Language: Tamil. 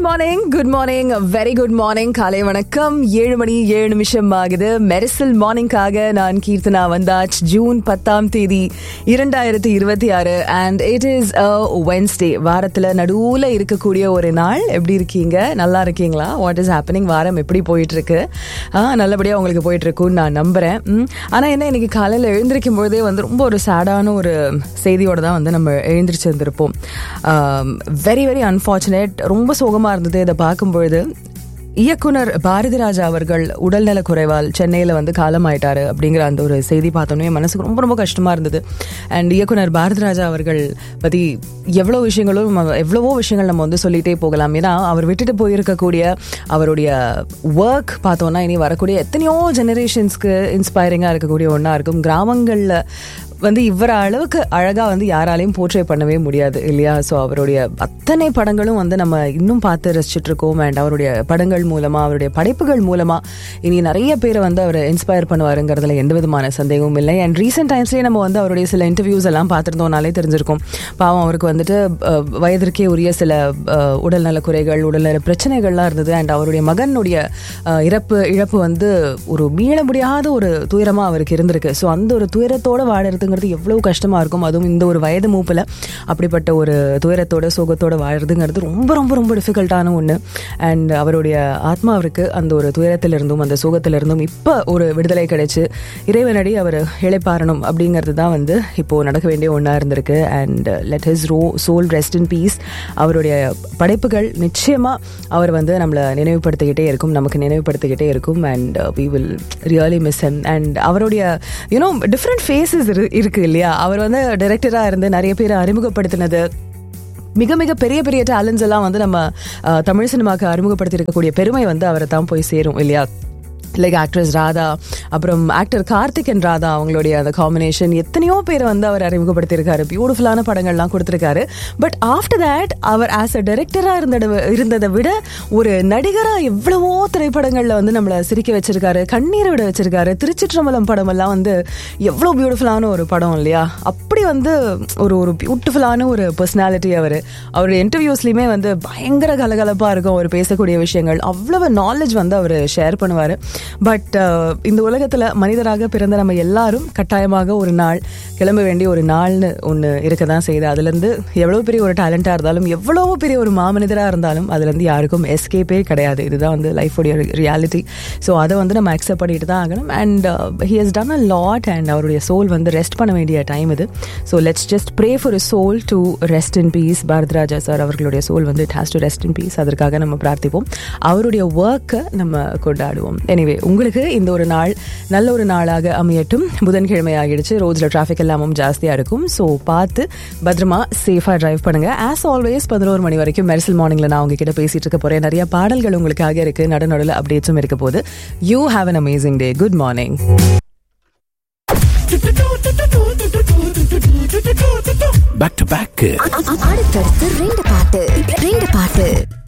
Morning good morning very good morning காலை வணக்கம் ஏழு மணி ஏழு நிமிஷம் ஆகுது மெரிசல் மார்னிங்காக நான் கீர்த்தனா வந்தாச் ஜூன் பத்தாம் தேதி இரண்டாயிரத்தி இருபத்தி ஆறு and it is a Wednesday வாரத்துல நடுவுல இருக்கக்கூடிய ஒரு நாள் எப்படி இருக்கீங்க நல்லா இருக்கீங்களா வாட் இஸ் ஹேப்பனிங் வாரம் எப்படி போயிட்டு இருக்கு ஆ, நல்லபடியா உங்களுக்கு போயிட்டு இருக்கும்னு நான் நம்புறேன் ம். ஆனா என்ன இன்னைக்கு காலையில எழுந்திருக்கும் போதே வந்து ரொம்ப ஒரு சேடான ஒரு செய்தியோட தான் வந்து நம்ம எழுந்திரிச்சு வந்திருப்போம் வெரி வெரி அன்ஃபார்ச்சுனேட் ரொம்ப சோகமா இருந்தது இதை பார்க்கும்பொழுது இயக்குனர் பாரதிராஜா அவர்கள் உடல்நல குறைவால் சென்னையில் வந்து காலமாயிட்டாரு அப்படிங்கிற அந்த ஒரு செய்தி பார்த்தோன்னே மனசுக்கு ரொம்ப ரொம்ப கஷ்டமா இருந்தது அண்ட் இயக்குனர் பாரதிராஜா அவர்கள் பத்தி எவ்வளோ விஷயங்களும் நம்ம- எவ்வளவோ விஷயங்கள் நம்ம வந்து சொல்லிட்டே போகலாம் ஏன்னா அவர் விட்டுட்டு போயிருக்கக்கூடிய அவருடைய ஒர்க் பார்த்தோம்னா இனி வரக்கூடிய எத்தனையோ ஜெனரேஷன்ஸ்க்கு இன்ஸ்பைரிங்காக இருக்கக்கூடிய ஒன்றா இருக்கும் கிராமங்களில் வந்து இவர அளவுக்கு அழகா வந்து யாராலையும் போர்ட்ரே பண்ணவே முடியாது இல்லையா ஸோ அவருடைய அத்தனை படங்களும் வந்து நம்ம இன்னும் பார்த்து ரசிச்சுட்டு இருக்கோம் அண்ட் அவருடைய படங்கள் மூலமா அவருடைய படைப்புகள் மூலமா இனி நிறைய பேரை வந்து அவர் இன்ஸ்பயர் பண்ணுவாருங்கிறதுல எந்த விதமான சந்தேகமும் இல்லை அண்ட் ரீசெண்ட் டைம்ஸ்லேயே நம்ம வந்து அவருடைய சில இன்டர்வியூஸ் எல்லாம் பார்த்துருந்தோம்னாலே தெரிஞ்சிருக்கும் பாவம் அவருக்கு வந்துட்டு அஹ், வயதிற்கே உரிய சில அஹ், உடல்நல குறைகள் உடல்நல பிரச்சனைகள்லாம் இருந்தது அண்ட் அவருடைய மகனுடைய அஹ், இறப்பு இழப்பு வந்து ஒரு மீள முடியாத ஒரு துயரமா அவருக்கு இருந்திருக்கு ஸோ அந்த ஒரு துயரத்தோட வாழறதுங்கிறது எவ்வளவு கஷ்டமா இருக்கும் அதுவும் இந்த ஒரு வயது மூப்பில் அப்படிப்பட்ட ஒரு துயரத்தோட சோகத்தோட வாழறதுங்கிறது ரொம்ப ரொம்ப ரொம்ப டிஃபிகல்ட்டான ஒன்று அண்ட் அவருடைய ஆத்மாவிற்கு அந்த ஒரு துயரத்திலிருந்தும் அந்த சோகத்திலிருந்தும் இப்போ ஒரு விடுதலை கிடைச்சு இறைவனடி அவர் இழைப்பாரணும் அப்படிங்கிறது தான் வந்து இப்போ நடக்க வேண்டிய ஒன்றா இருந்திருக்கு அண்ட் லெட் ஹிஸ் ரோ சோல் ரெஸ்ட் இன் பீஸ் அவருடைய படைப்புகள் நிச்சயமா அவர் வந்து நம்மளை நினைவுபடுத்திக்கிட்டே இருக்கும் நமக்கு நினைவுபடுத்திக்கிட்டே இருக்கும் and we will really miss him and அவருடைய யூனோ டிஃப்ரெண்ட் ஃபேஸஸ் இருக்கு இல்லையா அவர் வந்து டைரக்டராக இருந்து நிறைய பேரை அறிமுகப்படுத்தினது மிக மிக பெரிய பெரிய டேலண்ட்ஸ் எல்லாம் வந்து நம்ம அஹ், தமிழ் சினிமாக்கு அறிமுகப்படுத்தி இருக்கக்கூடிய பெருமை வந்து அவரை தான் போய் சேரும் இல்லையா லைக் ஆக்ட்ரஸ் ராதா அப்புறம் ஆக்டர் கார்த்திக் அண்ட் ராதா அவங்களுடைய அந்த காம்பினேஷன் எத்தனையோ பேரை வந்து அவர் அறிமுகப்படுத்தியிருக்காரு பியூட்டிஃபுல்லான படங்கள்லாம் கொடுத்துருக்காரு பட் ஆஃப்டர் தட் அவர் ஆஸ் அ டைரக்டராக இருந்த இருந்ததை விட ஒரு நடிகராக எவ்வளவோ திரைப்படங்களில் வந்து நம்மளை சிரிக்க வச்சிருக்காரு கண்ணீரை விட வச்சிருக்காரு திருச்சிற்றம்பலம் படம் எல்லாம் வந்து எவ்வளோ பியூட்டிஃபுல்லான ஒரு படம் இல்லையா அப்படி வந்து ஒரு ஒரு பியூட்டிஃபுல்லான ஒரு பர்சனாலிட்டி அவர் அவருடைய இன்டர்வியூஸ்லையுமே வந்து பயங்கர கலகலப்பாக இருக்கும் அவர் பேசக்கூடிய விஷயங்கள் அவ்வளவு நாலேஜ் வந்து அவர் ஷேர் பண்ணுவார் பட் இந்த உலகத்தில் மனிதராக பிறந்த நம்ம எல்லாரும் கட்டாயமாக ஒரு நாள் கிளம்ப வேண்டிய ஒரு நாள்னு ஒன்று இருக்க தான் செய்யுது அதுலேருந்து எவ்வளோ பெரிய ஒரு டேலண்டாக இருந்தாலும் எவ்வளோ பெரிய ஒரு மாமனிதராக இருந்தாலும் அதுலேருந்து யாருக்கும் எஸ்கேப்பே கிடையாது இதுதான் வந்து லைஃபோடைய ரியாலிட்டி ஸோ அதை வந்து நம்ம அக்செப்ட் பண்ணிட்டு தான் ஆகணும் and he has done a lot and அவருடைய சோல் வந்து ரெஸ்ட் பண்ண வேண்டிய டைம் இது so let's just pray for soul to rest in peace Bharathiraja sir அவர்களுடைய சோல் வந்து it has to rest in peace அதற்காக நம்ம பிரார்த்திப்போம் அவருடைய ஒர்க்கை நம்ம கொண்டாடுவோம் எனிவே உங்களுக்கு இந்த ஒரு நாள் நல்ல ஒரு நாளாக அமையட்டும் புதன்கிழமை ஆகிடுச்சு ரோட்ல டிராஃபிக் எல்லாமும் ஜாஸ்தியாக இருக்கும் ஸோ பார்த்து பத்திரமா சேஃபாக டிரைவ் பண்ணுங்க ஆஸ் ஆல்வேஸ் பதினோரு மணி வரைக்கும் மெரிசல் மார்னிங்ல நான் உங்ககிட்ட பேசிட்டு இருக்க போறேன் நிறைய பாடல்கள் உங்களுக்காக இருக்கு நடு நடுவில் அப்டேட்ஸும் இருக்க போது you have an amazing day good morning back to back அடுத்தடுத்து ரெண்டு பாட்டு ரெண்டு பாட்டு